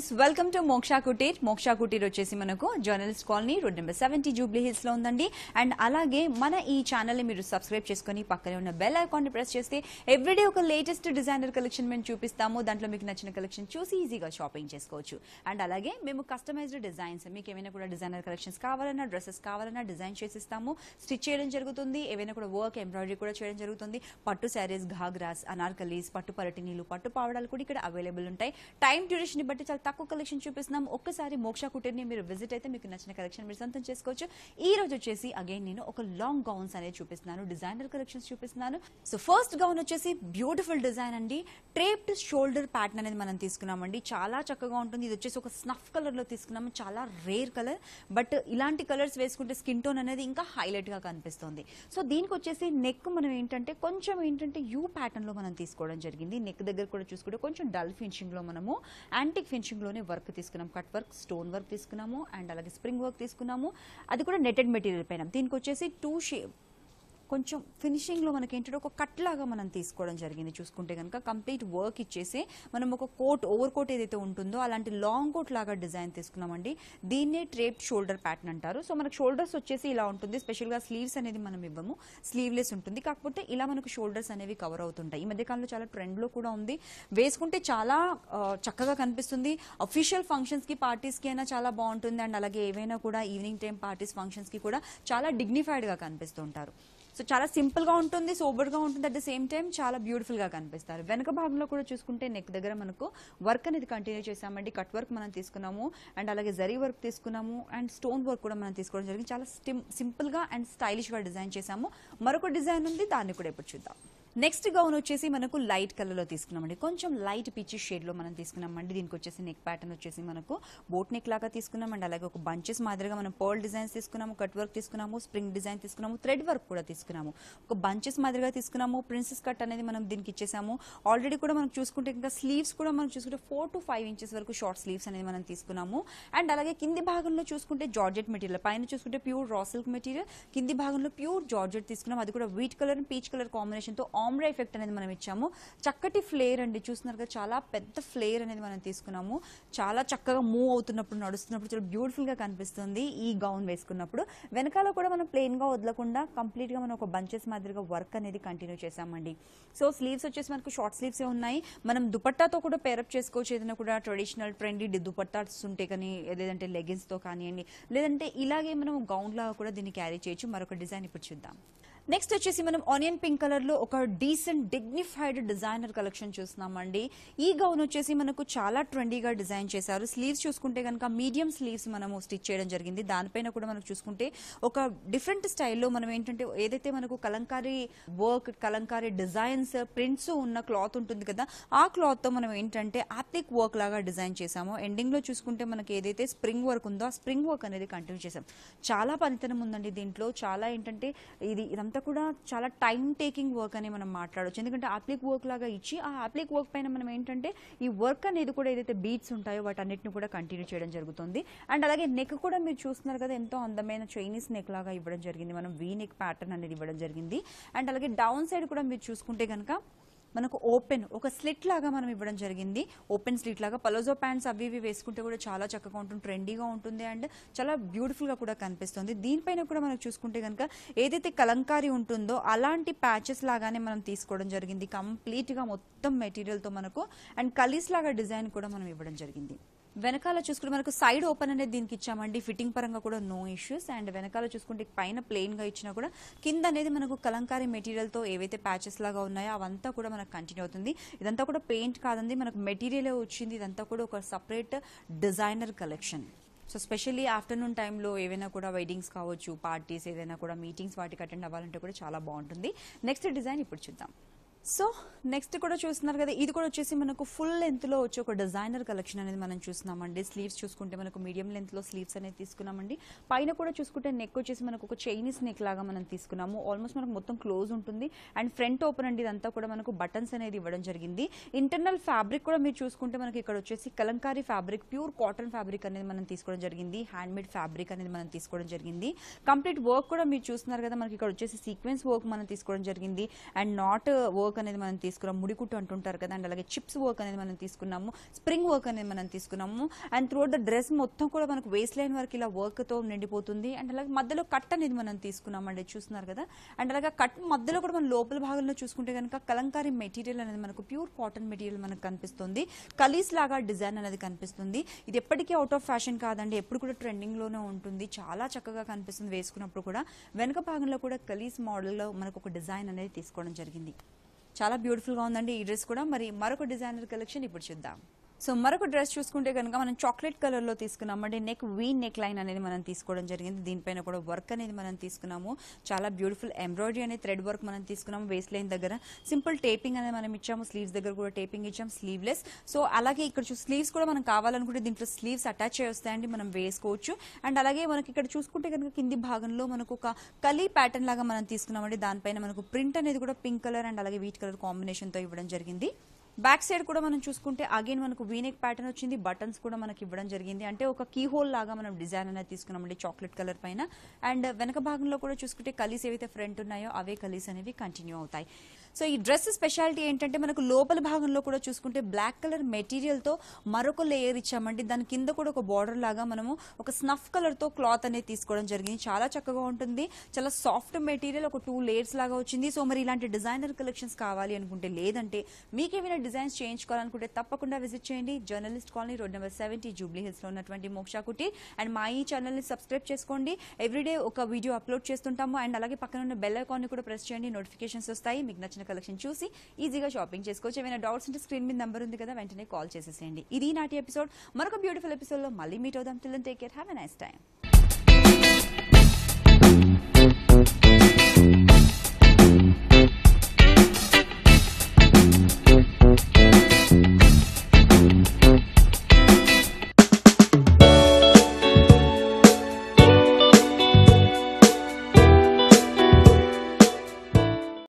friends welcome to Moksha Kutir Moksha Kutir వచ్చేసి మనకు journalist colony road number seventy Jubilee hills లో ఉందండి అండ్ అలాగే మన ఈ ఛానల్ ని మీరు సబ్స్క్రైబ్ చేసుకొని పక్కనే ఉన్న బెల్ ఐకాన్ ని ప్రెస్ చేస్తే ఎవ్రీడే ఒక లేటెస్ట్ డిజైనర్ కలెక్షన్ మేము చూపిస్తాము దాంట్లో మీకు నచ్చిన కలెక్షన్ చూసి ఈజీగా షాపింగ్ చేసుకోవచ్చు అండ్ అలాగే మేము కస్టమైజ్డ్ డిజైన్స్ మీకు ఏమైనా కూడా డిజైనర్ కలెక్షన్స్ కావాలన్నా డ్రెస్సెస్ కావాలన్నా డిజైన్ చేసిస్తాము స్టిచ్ చేయడం జరుగుతుంది ఏవైనా కూడా వర్క్ ఎంబ్రాయిడరీ కూడా చేయడం జరుగుతుంది పట్టు శారీస్ ఘాగ్రాస్ అనార్కలీస్ పట్టు పరటినీలు పట్టు పావడాలు కూడా ఇక్కడ అవైలబుల్ ఉంటాయి టైం డ్యూరేషన్ ని బట్టి చాలా తక్కువ కలెక్షన్ చూపిస్తున్నాం ఒక్కసారి మోక్ష కుటీర్ని మీరు విజిట్ అయితే మీకు నచ్చిన కలెక్షన్ మీరు సొంతం చేసుకోవచ్చు ఈ రోజు వచ్చేసి అగైన్ నేను ఒక లాంగ్ గౌన్స్ అనేది చూపిస్తున్నాను డిజైనర్ కలెక్షన్స్ చూపిస్తున్నాను సో ఫస్ట్ గౌన్ వచ్చేసి బ్యూటిఫుల్ డిజైన్ అండి ట్రేప్డ్ షోల్డర్ ప్యాటర్న్ అనేది మనం తీసుకున్నామండి చాలా చక్కగా ఉంటుంది ఇది వచ్చేసి ఒక స్నఫ్ కలర్ లో తీసుకున్నాము చాలా రేర్ కలర్ బట్ ఇలాంటి కలర్స్ వేసుకుంటే స్కిన్ టోన్ అనేది ఇంకా హైలైట్ గా కనిపిస్తుంది సో దీనికి వచ్చేసి నెక్ మనం ఏంటంటే కొంచెం ఏంటంటే యూ ప్యాటర్న్ లో మనం తీసుకోవడం జరిగింది నెక్ దగ్గర కూడా చూసుకుంటే కొంచెం డల్ ఫినిషింగ్ లో మనము యాంటిక్ ఫినిషింగ్ లోనే వర్క్ తీసుకున్నాం కట్ వర్క్ స్టోన్ వర్క్ తీసుకున్నాము అండ్ అలాగే స్ప్రింగ్ వర్క్ తీసుకున్నాము అది కూడా నెటెడ్ మెటీరియల్ పైన దీనికి వచ్చేసి టూ షేప్ కొంచెం ఫినిషింగ్లో మనకి ఏంటంటే ఒక కట్ లాగా మనం తీసుకోవడం జరిగింది చూసుకుంటే కనుక కంప్లీట్ వర్క్ ఇచ్చేసి మనం ఒక కోట్ ఓవర్ కోట్ ఏదైతే ఉంటుందో అలాంటి లాంగ్ కోట్ లాగా డిజైన్ తీసుకున్నామండి దీన్నే ట్రేప్ షోల్డర్ ప్యాటర్న్ అంటారు సో మనకు షోల్డర్స్ వచ్చేసి ఇలా ఉంటుంది స్పెషల్గా స్లీవ్స్ అనేది మనం ఇవ్వము స్లీవ్లెస్ ఉంటుంది కాకపోతే ఇలా మనకు షోల్డర్స్ అనేవి కవర్ అవుతుంటాయి ఈ మధ్యకాలంలో చాలా ట్రెండ్లో కూడా ఉంది వేసుకుంటే చాలా ఆ, చక్కగా కనిపిస్తుంది అఫీషియల్ ఫంక్షన్స్కి పార్టీస్కి అయినా చాలా బాగుంటుంది అండ్ అలాగే ఏవైనా కూడా ఈవినింగ్ టైం పార్టీస్ ఫంక్షన్స్కి కూడా చాలా డిగ్నిఫైడ్గా కనిపిస్తుంటారు సో చాలా సింపుల్ గా ఉంటుంది సోబర్ గా ఉంటుంది అట్ ద సేమ్ టైం చాలా బ్యూటిఫుల్ గా కనిపిస్తారు వెనక భాగంలో కూడా చూసుకుంటే నెక్ దగ్గర మనకు వర్క్ అనేది కంటిన్యూ చేసామండి కట్ వర్క్ మనం తీసుకున్నాము అండ్ అలాగే జరీ వర్క్ తీసుకున్నాము అండ్ స్టోన్ వర్క్ కూడా మనం తీసుకోవడం జరిగింది చాలా సింపుల్ గా అండ్ స్టైలిష్ గా డిజైన్ చేసాము మరొక డిజైన్ ఉంది దాన్ని కూడా ఇప్పుడు చూద్దాం నెక్స్ట్ గౌన్ వచ్చేసి మనకు లైట్ కలర్ లో తీసుకున్నామండి కొంచెం లైట్ పిచ్చి షేడ్ లో మనం తీసుకున్నామండి దీనికి వచ్చేసి నెక్ ప్యాటర్న్ వచ్చేసి మనకు బోట్ నెక్ లాగా తీసుకున్నాం అండ్ అలాగే ఒక బంచెస్ మాదిరిగా మనం పర్ల్ డిజైన్స్ తీసుకున్నాము కట్ వర్క్ తీసుకున్నాము స్ప్రింగ్ డిజైన్ తీసుకున్నాము థ్రెడ్ వర్క్ కూడా తీసుకున్నాము ఒక బంచెస్ మాదిరిగా తీసుకున్నాము ప్రిన్సెస్ కట్ అనేది మనం దీనికి ఇచ్చేసాము ఆల్రెడీ కూడా మనం చూసుకుంటే ఇంకా స్లీవ్స్ కూడా మనం చూసుకుంటే ఫోర్ టు ఫైవ్ ఇంచెస్ వరకు షార్ట్ స్లీవ్స్ అనేది మనం తీసుకున్నాము అండ్ అలాగే కింది భాగంలో చూసుకుంటే జార్జెట్ మెటీరియల్ పైన చూసుకుంటే ప్యూర్ రా సిల్క్ మెటీరియల్ కింది భాగంలో ప్యూర్ జార్జెట్ తీసుకున్నాం అది కూడా wheat colour peach colour combination తో ఆమ్రా ఎఫెక్ట్ అనేది మనం ఇచ్చాము చక్కటి ఫ్లేర్ అండి చూస్తున్నారు కదా చాలా పెద్ద ఫ్లేర్ అనేది మనం తీసుకున్నాము చాలా చక్కగా మూవ్ అవుతున్నప్పుడు నడుస్తున్నప్పుడు చాలా బ్యూటిఫుల్ గా కనిపిస్తుంది ఈ గౌన్ వేసుకున్నప్పుడు వెనకాల కూడా మనం ప్లెయిన్ గా వదలకుండా కంప్లీట్ గా మనం ఒక బంచెస్ మాదిరిగా వర్క్ అనేది కంటిన్యూ చేసామండి సో స్లీవ్స్ వచ్చేసి మనకు షార్ట్ స్లీవ్స్ ఉన్నాయి మనం దుపట్టాతో కూడా పేరప్ చేసుకోవచ్చు ఏదైనా కూడా ట్రెడిషనల్ ట్రెండీ దుపట్టాస్ ఉంటే కానీ లేదంటే లెగిన్స్ తో కానివ్వండి లేదంటే ఇలాగే మనం గౌన్ లాగా కూడా దీన్ని క్యారీ చేయొచ్చు మరొక డిజైన్ ఇప్పుడు చూద్దాం నెక్స్ట్ వచ్చేసి మనం ఆనియన్ పింక్ కలర్ లో ఒక డీసెంట్ డిగ్నిఫైడ్ డిజైనర్ కలెక్షన్ చూస్తున్నామండి ఈ గౌన్ వచ్చేసి మనకు చాలా ట్రెండీగా డిజైన్ చేశారు స్లీవ్స్ చూసుకుంటే కనుక మీడియం స్లీవ్స్ మనము స్టిచ్ చేయడం జరిగింది దానిపైన కూడా మనకు చూసుకుంటే ఒక డిఫరెంట్ స్టైల్లో మనం ఏంటంటే ఏదైతే మనకు Kalamkari work Kalamkari designs prints ఉన్న క్లాత్ ఉంటుంది కదా ఆ క్లాత్ తో మనం ఏంటంటే ఆప్లిక్ వర్క్ లాగా డిజైన్ చేసాము ఎండింగ్ లో చూసుకుంటే మనకి ఏదైతే స్ప్రింగ్ వర్క్ ఉందో ఆ స్ప్రింగ్ వర్క్ అనేది కంటిన్యూ చేసాం చాలా పనితనం ఉందండి దీంట్లో చాలా ఏంటంటే ఇది ఇదంతా కూడా చాలా టైం టేకింగ్ వర్క్ అని మనం మాట్లాడవచ్చు ఎందుకంటే అప్లిక్ వర్క్ లాగా ఇచ్చి ఆ అప్లిక్ వర్క్ పైన మనం ఏంటంటే ఈ వర్క్ అనేది కూడా ఏదైతే బీట్స్ ఉంటాయో వాటన్నిటిని కూడా కంటిన్యూ చేయడం జరుగుతుంది అండ్ అలాగే నెక్ కూడా మీరు చూస్తున్నారు కదా ఎంతో అందమైన చైనీస్ నెక్ లాగా ఇవ్వడం జరిగింది మనం వీ నెక్ ప్యాటర్న్ అనేది ఇవ్వడం జరిగింది అండ్ అలాగే డౌన్ సైడ్ కూడా మీరు చూసుకుంటే కనుక మనకు ఓపెన్ ఒక స్లిట్ లాగా మనం ఇవ్వడం జరిగింది ఓపెన్ స్లిట్ లాగా పలోజో ప్యాంట్స్ అవి ఇవి వేసుకుంటే కూడా చాలా చక్కగా ఉంటుంది ట్రెండీగా ఉంటుంది అండ్ చాలా బ్యూటిఫుల్ గా కూడా కనిపిస్తుంది దీనిపైన కూడా మనం చూసుకుంటే కనుక ఏదైతే కలంకారీ ఉంటుందో అలాంటి ప్యాచెస్ లాగానే మనం తీసుకోవడం జరిగింది కంప్లీట్ గా మొత్తం మెటీరియల్ తో మనకు అండ్ కలీస్ లాగా డిజైన్ కూడా మనం ఇవ్వడం జరిగింది వెనకాల చూసుకుంటే మనకు సైడ్ ఓపెన్ అనేది దీనికి ఇచ్చామండి ఫిట్టింగ్ పరంగా కూడా నో ఇష్యూస్ అండ్ వెనకాల చూసుకుంటే పైన ప్లెయిన్ గా ఇచ్చినా కూడా కింద అనేది మనకు కలంకారీ మెటీరియల్ తో ఏవైతే ప్యాచెస్ లాగా ఉన్నాయో అవంతా కూడా మనకు కంటిన్యూ అవుతుంది ఇదంతా కూడా పెయింట్ కాదండి మనకు మెటీరియల్ వచ్చింది ఇదంతా కూడా ఒక separate designer collection so specially afternoon టైంలో ఏవైనా కూడా వెడ్డింగ్స్ కావచ్చు పార్టీస్ ఏదైనా కూడా మీటింగ్స్ వాటికి అటెండ్ అవ్వాలంటే కూడా చాలా బాగుంటుంది నెక్స్ట్ డిజైన్ ఇప్పుడు చూద్దాం సో నెక్స్ట్ కూడా చూస్తున్నారు కదా ఇది కూడా వచ్చేసి మనకు ఫుల్ లెంత్ లో వచ్చే ఒక డిజైనర్ కలెక్షన్ అనేది మనం చూస్తున్నామండి స్లీవ్స్ చూసుకుంటే మనకు మీడియం లెంత్ లో స్లీవ్స్ అనేది తీసుకున్నామండి పైన కూడా చూసుకుంటే నెక్ వచ్చేసి మనకు ఒక చైనీస్ నెక్ లాగా మనం తీసుకున్నాము ఆల్మోస్ట్ మనకు మొత్తం క్లోజ్ ఉంటుంది అండ్ ఫ్రంట్ ఓపెన్ అండి ఇదంతా కూడా మనకు బటన్స్ అనేది ఇవ్వడం జరిగింది ఇంటర్నల్ ఫ్యాబ్రిక్ కూడా మీరు చూసుకుంటే మనకి ఇక్కడ వచ్చేసి Kalamkari fabric pure cotton fabric అనేది మనం తీసుకోవడం జరిగింది హ్యాండ్ మేడ్ ఫ్యాబ్రిక్ అనేది మనం తీసుకోవడం జరిగింది కంప్లీట్ వర్క్ కూడా మీరు చూస్తున్నారు కదా మనకి ఇక్కడ వచ్చేసి సీక్వెన్స్ వర్క్ మనం తీసుకోవడం జరిగింది అండ్ నాట్ వర్క్ వర్క్ అనేది మనం తీసుకున్నాం ముడికుట్టు అంటుంటారు కదా అండ్ అలాగే చిప్స్ వర్క్ అనేది మనం తీసుకున్నాము స్ప్రింగ్ వర్క్ అనేది మనం తీసుకున్నాము అండ్ త్రూఅవుట్ ద డ్రెస్ మొత్తం కూడా మనకు వేస్ట్ లైన్ వరకు ఇలా వర్క్ తో నిండిపోతుంది అండ్ అలాగే మధ్యలో కట్ అనేది మనం తీసుకున్నాం అండి చూస్తున్నారు కదా అండ్ అలాగే కట్ మధ్యలో కూడా మనం లోపల భాగంలో చూసుకుంటే కనుక కలంకారీ మెటీరియల్ అనేది మనకు ప్యూర్ కాటన్ మెటీరియల్ మనకు కనిపిస్తుంది కలీస్ లాగా డిజైన్ అనేది కనిపిస్తుంది ఇది ఎప్పటికీ అవుట్ ఆఫ్ ఫ్యాషన్ కాదండి ఎప్పుడు కూడా ట్రెండింగ్ లోనే ఉంటుంది చాలా చక్కగా కనిపిస్తుంది వేసుకున్నప్పుడు కూడా వెనక భాగంలో కూడా కలీస్ మోడల్లో మనకు ఒక డిజైన్ అనేది తీసుకోవడం జరిగింది చాలా బ్యూటిఫుల్ గా ఉందండి ఈ డ్రెస్ కూడా మరి మరొక డిజైనర్ కలెక్షన్ ఇప్పుడు చూద్దాం సో మరొక డ్రెస్ చూసుకుంటే కనుక మనం చాక్లెట్ కలర్ లో తీసుకున్నామండి నెక్ వీ నెక్ లైన్ అనేది మనం తీసుకోవడం జరిగింది దీనిపైన కూడా వర్క్ అనేది మనం తీసుకున్నాము చాలా బ్యూటిఫుల్ ఎంబ్రాయిడరీ అనే థ్రెడ్ వర్క్ మనం తీసుకున్నాము వేస్ట్ లైన్ దగ్గర సింపుల్ టేపింగ్ అనేది మనం ఇచ్చాము స్లీవ్స్ దగ్గర కూడా టేపింగ్ ఇచ్చాం స్లీవ్లెస్ సో అలాగే ఇక్కడ చూ స్లీవ్స్ కూడా మనం కావాలనుకుంటే దీంట్లో స్లీవ్స్ అటాచ్ చేస్తాయండి మనం వేసుకోవచ్చు అండ్ అలాగే మనకి ఇక్కడ చూసుకుంటే కనుక కింది భాగంలో మనకు ఒక కలీ ప్యాటర్న్ లాగా మనం తీసుకున్నామండి దానిపైన మనకు ప్రింట్ అనేది కూడా పింక్ కలర్ అండ్ అలాగే వీట్ కలర్ కాంబినేషన్ తో ఇవ్వడం జరిగింది బ్యాక్ సైడ్ కూడా మనం చూసుకుంటే అగైన్ మనకు వీనెక్ ప్యాటర్న్ వచ్చింది బటన్స్ కూడా మనకి ఇవ్వడం జరిగింది అంటే ఒక కీ హోల్ లాగా మనం డిజైన్ అనేది తీసుకున్నామండి చాక్లెట్ కలర్ పైన అండ్ వెనక భాగంలో కూడా చూసుకుంటే కలీస్ ఏవైతే ఫ్రంట్ ఉన్నాయో అవే కలీస్ అనేవి కంటిన్యూ అవుతాయి సో ఈ డ్రెస్ స్పెషాలిటీ ఏంటంటే మనకు లోపల భాగంలో కూడా చూసుకుంటే బ్లాక్ కలర్ మెటీరియల్ తో మరొక లేయర్ ఇచ్చామండి దాని కింద కూడా ఒక బార్డర్ లాగా మనము ఒక స్నఫ్ కలర్ తో క్లాత్ అనేది తీసుకోవడం జరిగింది చాలా చక్కగా ఉంటుంది చాలా సాఫ్ట్ మెటీరియల్ ఒక టూ లేయర్స్ లాగా వచ్చింది సో మరి ఇలాంటి డిజైనర్ కలెక్షన్స్ కావాలి అనుకుంటే లేదంటే మీకేమైనా డిజైన్స్ చేయించుకోవాలనుకుంటే తప్పకుండా విజిట్ చేయండి journalist colony road number seventy Jubilee hills లో ఉన్నటువంటి మోక్షా కుటి అండ్ మా ఈ ఛానల్ ని సబ్స్క్రైబ్ చేసుకోండి ఎవ్రీడే ఒక వీడియో అప్లోడ్ చేస్తుంటాము అండ్ అలాగే పక్కన ఉన్న బెల్ ఐకాన్ ని కూడా ప్రెస్ చేయండి నోటిఫికేషన్స్ వస్తాయి మీకు నచ్చిన కలెక్షన్ చూసి ఈజీగా షాపింగ్ చేసుకోవచ్చు ఏమైనా డౌట్స్ ఉంటే స్క్రీన్ మీద నెంబర్ ఉంది కదా వెంటనే కాల్ చేసేసేయండి ఇది నాటి ఎపిసోడ్ మరొక బ్యూటిఫుల్ ఎపిసోడ్ లో మళ్ళీ మీట్ అవుదాం till take care have a nice time